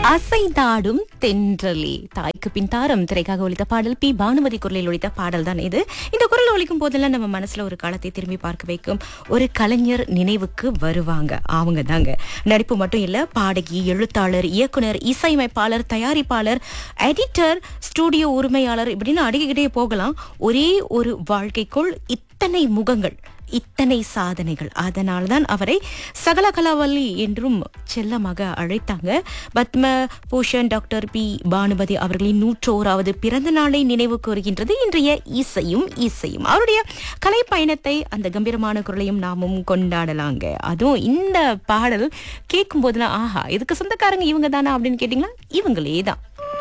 அசைந்தாடும் தென்றலே தாய்க்கு பின் தாரம் திரைக்காக ஒழித்த பாடல் பி பானுமதி குரலில் ஒழித்த பாடல் தான் இது இந்த குரல் ஒழிக்கும் போதெல்லாம் நம்ம மனசுல ஒரு காலத்தை திரும்பி பார்க்க வைக்கும் ஒரு கலைஞர் நினைவுக்கு வருவாங்க அவங்க தாங்க நடிப்பு மட்டும் இல்ல பாடகி எழுத்தாளர் இயக்குனர் இசையமைப்பாளர் தயாரிப்பாளர் எடிட்டர் ஸ்டூடியோ உரிமையாளர் இப்படின்னு அடுக்கிக்கிட்டே போகலாம் ஒரே ஒரு வாழ்க்கைக்குள் இத்தனை முகங்கள் இத்தனை சாதனைகள் அதனால்தான் அவரை சகல கலாவல்லி என்றும் செல்லமாக அழைத்தாங்க பத்ம பூஷன் டாக்டர் பி பானுபதி அவர்களின் நூற்றோராவது பிறந்த நாளை நினைவு கூறுகின்றது இன்றைய இசையும் இசையும் அவருடைய கலை பயணத்தை அந்த கம்பீரமான குரலையும் நாமும் கொண்டாடலாங்க அதுவும் இந்த பாடல் கேட்கும் போதுலாம் ஆஹா இதுக்கு சொந்தக்காரங்க இவங்க தானா அப்படின்னு கேட்டிங்களா இவங்களே தான்